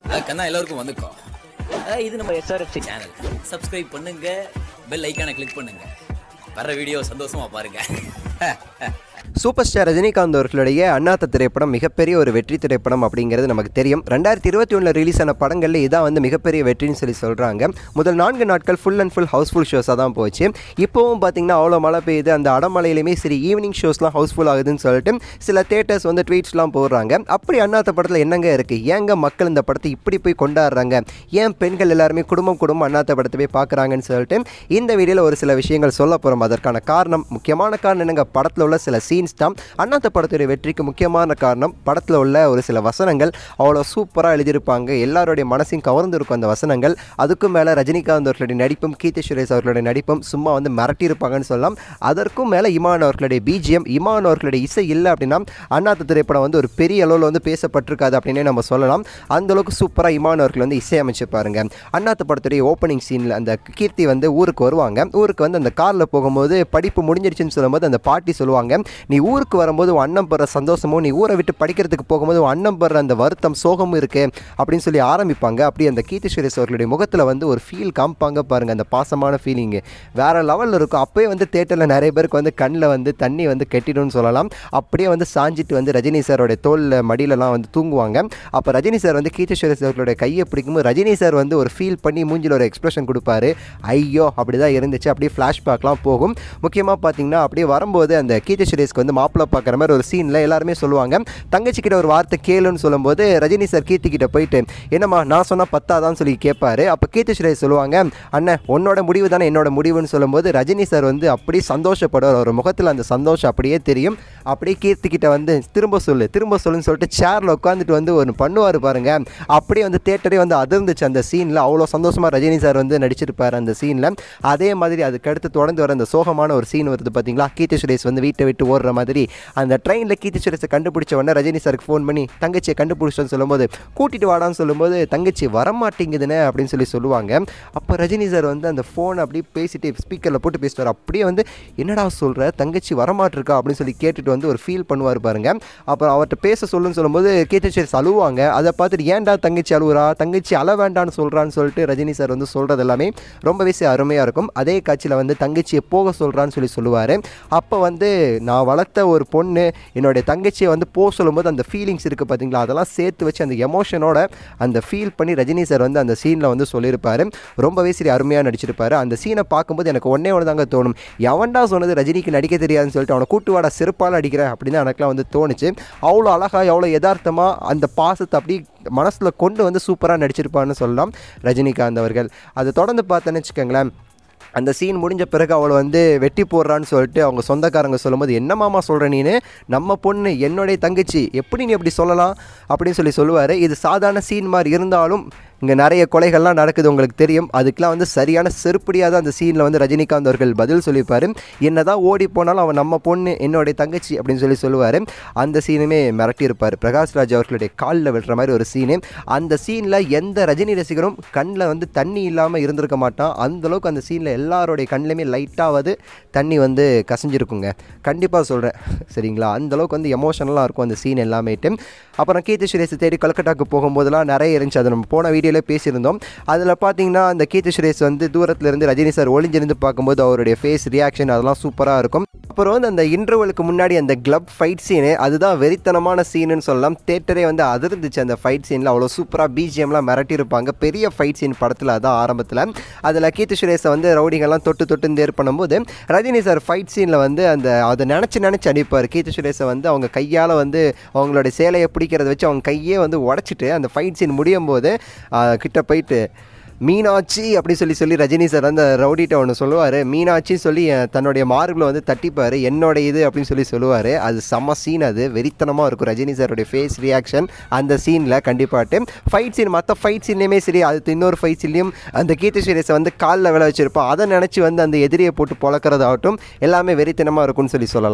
கண்ணா எல்லாருக்கும் வந்துக்கோ அஹ் இது நம்ம எஸ்ஆர்எஃப்சி சேனல் சப்ஸ்கிரைப் பண்ணுங்க பெல் ஐக்கானை கிளிக் பண்ணுங்க வர வீடியோ சந்தோஷமா பாருங்க சூப்பர் ஸ்டார் ரஜினிகாந்த் அவர்களுடைய அண்ணாத்த திரைப்படம் மிகப்பெரிய ஒரு வெற்றி திரைப்படம் அப்படிங்கிறது நமக்கு தெரியும் ரெண்டாயிரத்தி இருபத்தி ஒன்றில் ரிலீஸ் ஆன படங்களில் இதான் வந்து மிகப்பெரிய வெற்றின்னு சொல்லி சொல்கிறாங்க முதல் நான்கு நாட்கள் ஃபுல் அண்ட் ஃபுல் ஹவுஸ்ஃபுல் ஷோஸாக தான் போச்சு இப்போவும் பார்த்தீங்கன்னா அவ்வளோ மழை பெய்யுது அந்த அடமலையிலுமே சரி ஈவினிங் ஷோஸ்லாம் ஹவுஸ்ஃபுல் ஆகுதுன்னு சொல்லிட்டு சில தேட்டர்ஸ் வந்து ட்வீட்ஸ்லாம் போடுறாங்க அப்படி அண்ணாத்த படத்தில் என்னங்க இருக்குது ஏங்க மக்கள் இந்த படத்தை இப்படி போய் கொண்டாடுறாங்க ஏன் பெண்கள் எல்லாருமே குடும்பம் குடும்பம் அண்ணாத்த படத்தை போய் பார்க்குறாங்கன்னு சொல்லிட்டு இந்த வீடியோவில் ஒரு சில விஷயங்கள் சொல்ல போகிறோம் அதற்கான காரணம் முக்கியமான காரணம் என்னங்க படத்தில் உள்ள சில சீன்ஸ் தான் அண்ணாத்த படத்துடைய வெற்றிக்கு முக்கியமான காரணம் படத்தில் உள்ள ஒரு சில வசனங்கள் அவ்வளோ சூப்பராக எழுதியிருப்பாங்க எல்லாருடைய மனசையும் கவர்ந்திருக்கும் அந்த வசனங்கள் அதுக்கும் மேலே ரஜினிகாந்த் அவர்களுடைய நடிப்பும் கீர்த்தி சுரேஷ் அவர்களுடைய நடிப்பும் சும்மா வந்து மிரட்டியிருப்பாங்கன்னு சொல்லலாம் அதற்கும் மேலே இமான் அவர்களுடைய பிஜிஎம் இமான் அவர்களுடைய இசை இல்லை அப்படின்னா அண்ணாத்த திரைப்படம் வந்து ஒரு பெரிய அளவில் வந்து பேசப்பட்டிருக்காது அப்படின்னே நம்ம சொல்லலாம் அந்த அளவுக்கு சூப்பராக இமான் அவர்கள் வந்து இசையமைச்சிருப்பாருங்க அண்ணாத்த படத்துடைய ஓப்பனிங் சீனில் அந்த கீர்த்தி வந்து ஊருக்கு வருவாங்க ஊருக்கு வந்து அந்த காரில் போகும்போது படிப்பு முடிஞ்சிருச்சுன்னு சொல்லும்போது அந்த பாட்டி சொல்லுவாங்க நீ ஊருக்கு வரும்போது உன் அண்ணன் படுற சந்தோஷமும் நீ ஊரை விட்டு படிக்கிறதுக்கு போகும்போது உன் அண்ணன் படுற அந்த வருத்தம் சோகமும் இருக்கு அப்படின்னு சொல்லி ஆரம்பிப்பாங்க அப்படி அந்த கீர்த்தி சுரேஷ் அவர்களுடைய முகத்தில் வந்து ஒரு ஃபீல் காமிப்பாங்க பாருங்க அந்த பாசமான ஃபீலிங்கு வேற லெவலில் இருக்கும் அப்போயே வந்து தேட்டரில் நிறைய பேருக்கு வந்து கண்ணில் வந்து தண்ணி வந்து கெட்டிடும்னு சொல்லலாம் அப்படியே வந்து சாஞ்சிட்டு வந்து ரஜினி சாரோட தோளில் மடியிலலாம் வந்து தூங்குவாங்க அப்போ ரஜினி சார் வந்து கீர்த்தி சுரேஷ் அவர்களுடைய கையை பிடிக்கும்போது ரஜினி சார் வந்து ஒரு ஃபீல் பண்ணி மூஞ்சில் ஒரு எக்ஸ்பிரஷன் கொடுப்பாரு ஐயோ அப்படி தான் இருந்துச்சு அப்படியே ஃப்ளாஷ்பேக்லாம் போகும் முக்கியமாக பார்த்தீங்கன்னா அப்படியே வரும்போது அந்த கீர்த்தி சுரேஷ்க்கு வந்து மாப்பிள்ளை பார்க்குற மாதிரி ஒரு சீனில் எல்லாருமே சொல்லுவாங்க தங்கச்சி கிட்ட ஒரு வார்த்தை கேளுன்னு சொல்லும்போது ரஜினி சார் கீர்த்தி கிட்ட போயிட்டு என்னம்மா நான் சொன்னால் பத்தாதான்னு சொல்லி கேட்பாரு அப்போ கீர்த்தி சுரேஷ் சொல்லுவாங்க அண்ணன் உன்னோட முடிவு தானே என்னோட முடிவுன்னு சொல்லும்போது ரஜினி சார் வந்து அப்படியே சந்தோஷப்படுவார் ஒரு முகத்தில் அந்த சந்தோஷம் அப்படியே தெரியும் அப்படியே கீர்த்தி கிட்ட வந்து திரும்ப சொல்லு திரும்ப சொல்லுன்னு சொல்லிட்டு சேரில் உட்காந்துட்டு வந்து ஒன்று பண்ணுவார் பாருங்க அப்படியே வந்து தேட்டரே வந்து அதிர்ந்துச்சு அந்த சீனில் அவ்வளோ சந்தோஷமாக ரஜினி சார் வந்து நடிச்சிருப்பார் அந்த சீனில் அதே மாதிரி அதுக்கு அடுத்து தொடர்ந்து வர அந்த சோகமான ஒரு சீன் வருது பார்த்தீங்களா கீர்த்தி சுரேஷ் வந்து வீட்டை விட்டு ஓடுற மாதிரி அந்த ட்ரெயினில் கீர்த்தி சுரேஷை கண்டுபிடிச்ச உடனே ரஜினி சாருக்கு ஃபோன் பண்ணி தங்கச்சியை கண்டுபிடிச்சோன்னு சொல்லும்போது கூட்டிட்டு வாடான்னு சொல்லும்போது தங்கச்சி வரமாட்டேங்குதுன்னு அப்படின்னு சொல்லி சொல்லுவாங்க அப்போ ரஜினி சார் வந்து அந்த ஃபோனை அப்படியே பேசிட்டு ஸ்பீக்கரில் போட்டு பேசுவார் அப்படியே வந்து என்னடா சொல்கிற தங்கச்சி வரமாட்டிருக்கா அப்படின்னு சொல்லி கேட்டுட்டு வந்து ஒரு ஃபீல் பண்ணுவார் பாருங்க அப்புறம் அவர்கிட்ட பேச சொல்லுன்னு சொல்லும்போது கீர்த்தி சுரேஷ் அழுவாங்க அதை பார்த்துட்டு ஏன்டா தங்கச்சி அழுவுறா தங்கச்சி அழ வேண்டான்னு சொல்கிறான்னு சொல்லிட்டு ரஜினி சார் வந்து சொல்கிறது எல்லாமே ரொம்பவே சே- அருமையாக இருக்கும் அதே காட்சியில் வந்து தங்கச்சியை போக சொல்கிறான்னு சொல்லி சொல்லுவார் அப்போ வந்து நான் வளர்த்த ஒரு பொண்ணு என்னுடைய தங்கச்சியை வந்து போக சொல்லும்போது அந்த ஃபீலிங்ஸ் இருக்குது பார்த்தீங்களா அதெல்லாம் சேர்த்து வச்சு அந்த எமோஷனோட அந்த ஃபீல் பண்ணி ரஜினி சார் வந்து அந்த சீனில் வந்து சொல்லியிருப்பாரு ரொம்பவே சரி அருமையாக நடிச்சிருப்பாரு அந்த சீனை பார்க்கும்போது எனக்கு ஒன்றே ஒன்று தாங்க தோணும் எவன்டா சொன்னது ரஜினிக்கு நடிக்க தெரியாதுன்னு சொல்லிட்டு அவனை கூட்டு வாடா செருப்பால் அடிக்கிறேன் அப்படின்னு எனக்குலாம் வந்து தோணுச்சு அவ்வளோ அழகாக எவ்வளோ யதார்த்தமாக அந்த பாசத்தை அப்படி மனசில் கொண்டு வந்து சூப்பராக நடிச்சிருப்பான்னு சொல்லலாம் ரஜினிகாந்த் அவர்கள் அதை தொடர்ந்து பார்த்தேன்னு வச்சுக்கோங்களேன் அந்த சீன் முடிஞ்ச பிறகு அவளை வந்து வெட்டி போடுறான்னு சொல்லிட்டு அவங்க சொந்தக்காரங்க சொல்லும்போது என்ன மாமா சொல்கிற நீனு நம்ம பொண்ணு என்னுடைய தங்கச்சி எப்படி நீ அப்படி சொல்லலாம் அப்படின்னு சொல்லி சொல்லுவார் இது சாதாரண சீன் மாதிரி இருந்தாலும் இங்கே நிறைய கொலைகள்லாம் நடக்குது உங்களுக்கு தெரியும் அதுக்கெலாம் வந்து சரியான செருப்படியாக தான் அந்த சீனில் வந்து ரஜினிகாந்த் அவர்கள் பதில் சொல்லியிருப்பார் என்ன தான் ஓடி போனாலும் அவன் நம்ம பொண்ணு என்னுடைய தங்கச்சி அப்படின்னு சொல்லி சொல்லுவார் அந்த சீனுமே மிரட்டியிருப்பார் பிரகாஷ்ராஜ் அவர்களுடைய காலில் விடுற மாதிரி ஒரு சீனு அந்த சீனில் எந்த ரஜினி ரசிகரும் கண்ணில் வந்து தண்ணி இல்லாமல் இருந்திருக்க மாட்டான் அந்தளவுக்கு அந்த சீனில் எல்லாருடைய கண்ணிலையுமே லைட்டாவது தண்ணி வந்து கசிஞ்சிருக்குங்க கண்டிப்பாக சொல்கிறேன் சரிங்களா அந்தளவுக்கு வந்து எமோஷனலாக இருக்கும் அந்த சீன் எல்லாமேட்டு அப்புறம் கீர்த்தி சுரேஷ் தேடி கல்கட்டாக்கு போகும்போதெல்லாம் நிறைய இருந்துச்சு அது நம்ம போன வீடியோவில் பேசியிருந்தோம் அதில் பார்த்தீங்கன்னா அந்த கீர்த்தி சுரேஷ் வந்து தூரத்துல இருந்து ரஜினி சார் ஒளிஞ்சிருந்து பார்க்கும்போது அவருடைய ஃபேஸ் ரியாக்ஷன் அதெல்லாம் சூப்பராக இருக்கும் அப்புறம் வந்து அந்த இன்டர்வலுக்கு முன்னாடி அந்த கிளப் ஃபைட் சீனு அதுதான் வெறித்தனமான சீனுன்னு சொல்லலாம் தேட்டரே வந்து அதிர்ந்துச்சு அந்த ஃபைட் சீனில் அவ்வளோ சூப்பராக பிஜிஎம்லாம் மிரட்டியிருப்பாங்க பெரிய ஃபைட் சீன் படத்தில் அதான் ஆரம்பத்தில் அதில் கீர்த்தி சுரேஷை வந்து ரவுடிங்கெல்லாம் தொட்டு தொட்டு தேர் பண்ணும்போது ரஜினி சார் ஃபைட் சீனில் வந்து அந்த அதை நினச்சி நினச்சி அடிப்பார் கீர்த்தி சுரேஷை வந்து அவங்க கையால் வந்து அவங்களுடைய சேலையை பிடிக்கிறத வச்சு அவங்க கையே வந்து உடச்சிட்டு அந்த ஃபைட் சீன் முடியும் போது ஆ, கிட்ட போயிட்டு மீனாட்சி அப்படி சொல்லி சொல்லி ரஜினி சார் அந்த ரவுடிட்ட ஒன்று சொல்லுவார் மீனாட்சி சொல்லி அஹ், தன்னுடைய மார்பில் வந்து தட்டிப்பார் என்னோட இது அப்படின்னு சொல்லி சொல்லுவார் அது செம்ம சீன் அது வெறித்தனமாக இருக்கும் ரஜினி சாருடைய ஃபேஸ் ரியாக்ஷன் அந்த சீனில் கண்டிப்பாட்டு ஃபைட் சீன் மற்ற ஃபைட் சீன்லேயுமே சரி அது இன்னொரு ஃபைட் சீன்லேயும் அந்த கீர்த்தி சுரேஷை வந்து காலில் விளை வச்சிருப்போம் அதை நினச்சி வந்து அந்த எதிரியை போட்டு பொழக்கிறதாகட்டும் எல்லாமே வெறித்தனமாக இருக்கும்னு சொல்லி சொல்லலாம்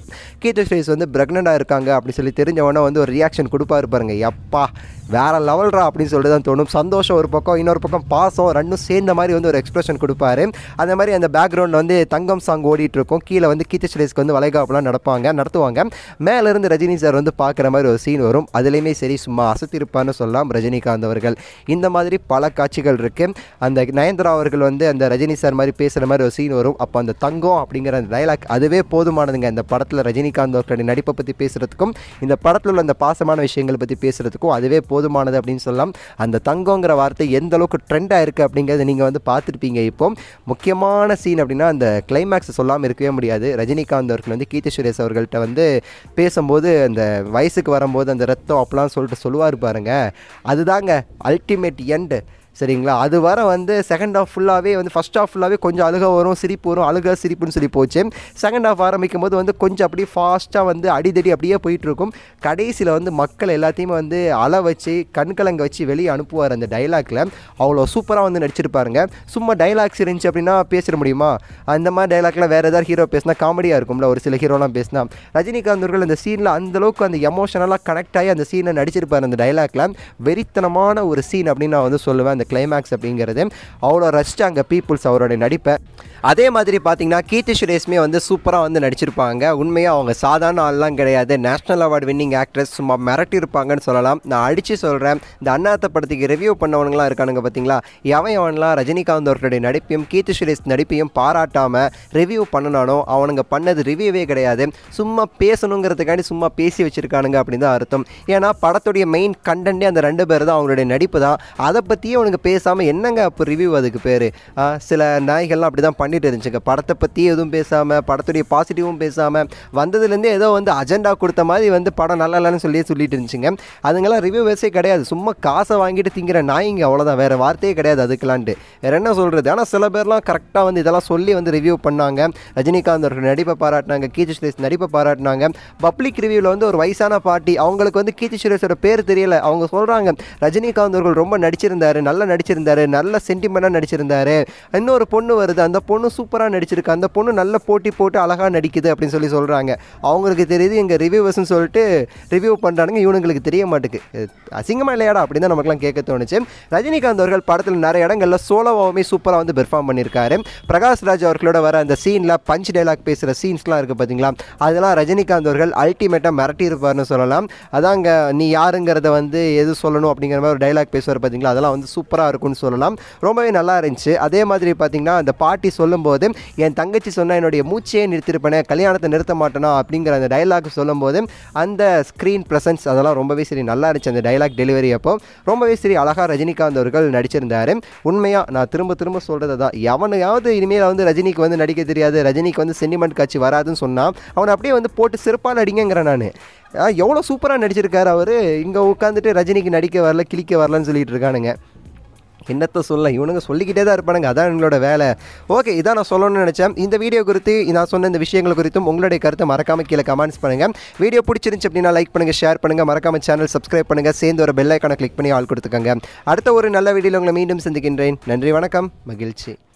கீர்த்தி சுரேஷ் வந்து ப்ரெக்னெண்ட்டாக இருக்காங்க அப்படின்னு சொல்லி தெரிஞ்சவொடனே வந்து ஒரு ரியாக்ஷன் கொடுப்பாரு பாருங்க எப்பா வேற லெவல்ரா அப்படின்னு சொல்லிட்டு தான் தோணும் சந்தோஷம் ஒரு பக்கம் இன்னொரு பக்கம் பாசம் ரெண்டும் சேர்ந்த மாதிரி வந்து ஒரு எக்ஸ்பிரஷன் கொடுப்பாரு அந்த மாதிரி அந்த பேக்ரவுண்ட் வந்து தங்கம் சாங் ஓடிட்டு இருக்கும் கீழே வந்து கீர்த்தி சுரேஷ்க்கு வந்து வளைகாப்புலாம் நடப்பாங்க நடத்துவாங்க மேல இருந்து ரஜினி சார் வந்து பார்க்குற மாதிரி ஒரு சீன் வரும் அதுலேயுமே சரி சும்மா அசத்திருப்பான்னு சொல்லலாம் ரஜினிகாந்த் அவர்கள் இந்த மாதிரி பல காட்சிகள் இருக்கு அந்த நயன்தரா அவர்கள் வந்து அந்த ரஜினி சார் மாதிரி பேசுகிற மாதிரி ஒரு சீன் வரும் அப்போ அந்த தங்கம் அப்படிங்கிற அந்த டைலாக் அதுவே போதுமானதுங்க இந்த படத்தில் ரஜினிகாந்த் அவர்களுடைய நடிப்பை பற்றி பேசுகிறதுக்கும் இந்த படத்தில் உள்ள அந்த பாசமான விஷயங்களை பற்றி பேசுகிறதுக்கும் அதுவே போதுமானது அப்படின்னு சொல்லலாம் அந்த தங்கங்கிற வார்த்தை எந்த அளவுக்கு ட்ரெண்டாக இருக்குது அப்படிங்கிறத நீங்கள் வந்து பார்த்துருப்பீங்க இப்போ முக்கியமான சீன் அப்படின்னா அந்த கிளைமேக்ஸ் சொல்லாமல் இருக்கவே முடியாது ரஜினிகாந்த் அவர்கள் வந்து கீர்த்தி சுரேஷ் அவர்கள்ட்ட வந்து பேசும்போது அந்த வயசுக்கு வரும்போது அந்த ரத்தம் அப்பலாம் சொல்லிட்டு சொல்லுவார் பாருங்க அதுதாங்க அல்டிமேட் எண்டு சரிங்களா அது வர வந்து செகண்ட் ஹாஃப் ஃபுல்லாகவே வந்து ஃபஸ்ட் ஹாஃப் ஃபுல்லாகவே கொஞ்சம் அழுக வரும் சிரிப்பு வரும் அழுக சிரிப்புன்னு சொல்லி போச்சு செகண்ட் ஹாஃப் ஆரம்பிக்கும் போது வந்து கொஞ்சம் அப்படியே ஃபாஸ்ட்டாக வந்து அடிதடி அப்படியே போயிட்டு இருக்கும் கடைசியில் வந்து மக்கள் எல்லாத்தையுமே வந்து அழ வச்சு கண்கலங்க வச்சு வெளியே அனுப்புவார் அந்த டைலாக்ல அவ்வளோ சூப்பராக வந்து நடிச்சிருப்பாருங்க சும்மா டைலாக்ஸ் இருந்துச்சு அப்படின்னா பேசிட முடியுமா அந்த மாதிரி டைலாக்லாம் வேறு ஏதாவது ஹீரோ பேசினா காமெடியாக இருக்கும்ல ஒரு சில ஹீரோலாம் பேசினா ரஜினிகாந்த் அவர்கள் அந்த சீனில் அந்தளவுக்கு அந்த எமோஷனலாக கனெக்ட் ஆகி அந்த சீனை நடிச்சிருப்பார் அந்த டைலாக்ல வெறித்தனமான ஒரு சீன் அப்படின்னு நான் வந்து சொல்லுவேன் அந்த கிளைமேக்ஸ் அப்படிங்கிறது அவ்வளோ ரசிச்சாங்க பீப்புள்ஸ் அவருடைய நடிப்பை அதே மாதிரி பார்த்தீங்கன்னா கீர்த்தி சுரேஷ்மே வந்து சூப்பராக வந்து நடிச்சிருப்பாங்க உண்மையாக அவங்க சாதாரண ஆள்லாம் கிடையாது நேஷனல் அவார்டு வின்னிங் ஆக்ட்ரஸ் சும்மா மிரட்டியிருப்பாங்கன்னு சொல்லலாம் நான் அடித்து சொல்கிறேன் இந்த அண்ணாத்த படத்துக்கு ரிவ்யூ பண்ணவனுங்களாம் இருக்கானுங்க பார்த்தீங்களா எவன் எவன்லாம் ரஜினிகாந்த் அவர்களுடைய நடிப்பையும் கீர்த்தி சுரேஷ் நடிப்பையும் பாராட்டாமல் ரிவ்யூ பண்ணனானோ அவனுங்க பண்ணது ரிவ்யூவே கிடையாது சும்மா பேசணுங்கிறதுக்காண்டி சும்மா பேசி வச்சிருக்கானுங்க அப்படின்னு தான் அர்த்தம் ஏன்னா படத்துடைய மெயின் கண்டென்ட்டே அந்த ரெண்டு பேர் தான் அவங்களுடைய நடிப்பு தான் அதை பற்றியே அவனுங்க பேசாமல் என்னங்க அப்போ ரிவ்யூ அதுக்கு பேர் சில நாய்கள்லாம் அப்படி தான் பண்ணிட்டு இருந்துச்சுங்க படத்தை பற்றி எதுவும் பேசாமல் படத்துடைய பாசிட்டிவும் பேசாமல் வந்ததுலேருந்தே ஏதோ வந்து அஜெண்டா கொடுத்த மாதிரி வந்து படம் நல்லா இல்லைன்னு சொல்லி சொல்லிட்டு இருந்துச்சுங்க அதுங்கெல்லாம் ரிவ்யூவர்ஸே கிடையாது சும்மா காசை வாங்கிட்டு திங்கிற நாய்ங்க அவ்வளோதான் வேறு வார்த்தையே கிடையாது அதுக்கெலான்ட்டு வேறு என்ன சொல்கிறது ஆனால் சில பேர்லாம் கரெக்டாக வந்து இதெல்லாம் சொல்லி வந்து ரிவ்யூ பண்ணாங்க ரஜினிகாந்த் அவர்கள் நடிப்பை பாராட்டினாங்க கீர்த்தி சுரேஷ் நடிப்பை பாராட்டினாங்க பப்ளிக் ரிவ்யூவில் வந்து ஒரு வயசான பாட்டி அவங்களுக்கு வந்து கீர்த்தி சுரேஷோட பேர் தெரியல அவங்க சொல்கிறாங்க ரஜினிகாந்த் அவர்கள் ரொம்ப நடிச்சிருந்தாரு நல்லா நடிச்சிருந்தாரு நல்ல சென்டிமெண்ட்டாக நடிச்சிருந்தாரு இன்னொரு பொண்ணு வருது அந்த பொண்ணு சூப்பராக நடிச்சிருக்கு அந்த பொண்ணு நல்ல போட்டி போட்டு அழகாக நடிக்குது அப்படின்னு சொல்லி சொல்கிறாங்க அவங்களுக்கு தெரியுது எங்கள் ரிவ்யூவர்ஸ்னு சொல்லிட்டு ரிவ்யூ பண்ணுறானுங்க இவனுங்களுக்கு தெரிய மாட்டுக்கு அசிங்கமாக இல்லையாடா அப்படின்னு தான் நமக்குலாம் கேட்க தோணுச்சு ரஜினிகாந்த் அவர்கள் படத்தில் நிறைய இடங்களில் சோலோவாவுமே சூப்பராக வந்து பெர்ஃபார்ம் பண்ணியிருக்காரு பிரகாஷ் ராஜ் அவர்களோட வர அந்த சீனில் பஞ்ச் டைலாக் பேசுகிற சீன்ஸ்லாம் இருக்குது பார்த்தீங்களா அதெல்லாம் ரஜினிகாந்த் அவர்கள் அல்டிமேட்டாக மிரட்டியிருப்பார்னு சொல்லலாம் அதாங்க நீ யாருங்கிறத வந்து எது சொல்லணும் அப்படிங்கிற மாதிரி ஒரு டைலாக் பேசுவார் பார்த்தீங்களா அதெல்லாம் வந்து சூப்பராக இருக்கும்னு சொல்லலாம் ரொம்பவே நல்லா இருந்துச்சு அதே மாதிரி பார்த்தீங்கன்னா அந்த பாட்டி சொல்லும்போது என் தங்கச்சி சொன்னால் என்னுடைய மூச்சையே நிறுத்திருப்பேனே கல்யாணத்தை நிறுத்த மாட்டேனா அப்படிங்கிற அந்த டைலாக் சொல்லும்போது அந்த ஸ்க்ரீன் ப்ரெசன்ஸ் அதெல்லாம் ரொம்பவே சரி நல்லா இருந்துச்சு அந்த டைலாக் டெலிவரி அப்போ ரொம்பவே சரி அழகாக ரஜினிகாந்த் அவர்கள் நடிச்சிருந்தாரு உண்மையாக நான் திரும்ப திரும்ப சொல்கிறது தான் எவனையாவது இனிமேல் வந்து ரஜினிக்கு வந்து நடிக்க தெரியாது ரஜினிக்கு வந்து சென்டிமெண்ட் காட்சி வராதுன்னு சொன்னால் அவனை அப்படியே வந்து போட்டு சிறப்பாக நடிங்கிறேன் நான் எவ்வளோ சூப்பராக நடிச்சிருக்காரு அவர் இங்கே உட்காந்துட்டு ரஜினிக்கு நடிக்க வரல கிளிக்க வரலன்னு சொல்லிட்டு இருக்கானுங்க என்னத்தை சொல்ல இவனுங்க சொல்லிக்கிட்டே தான் இருப்பானுங்க அதான் எங்களோட வேலை ஓகே இதான் நான் சொல்லணும்னு நினச்சேன் இந்த வீடியோ குறித்து நான் சொன்ன இந்த விஷயங்கள் குறித்தும் உங்களுடைய கருத்தை மறக்காமல் கீழே கமெண்ட்ஸ் பண்ணுங்கள் வீடியோ பிடிச்சிருந்துச்சு அப்படின்னா லைக் பண்ணுங்கள் ஷேர் பண்ணுங்கள் மறக்காம சேனல் சப்ஸ்கிரைப் பண்ணுங்கள் சேர்ந்து ஒரு பெல் ஐக்கானை கிளிக் பண்ணி ஆள் கொடுத்துக்கோங்க அடுத்த ஒரு நல்ல வீடியோவில் உங்களை மீண்டும் சந்திக்கின்றேன் நன்றி வணக்கம் மகிழ்ச்சி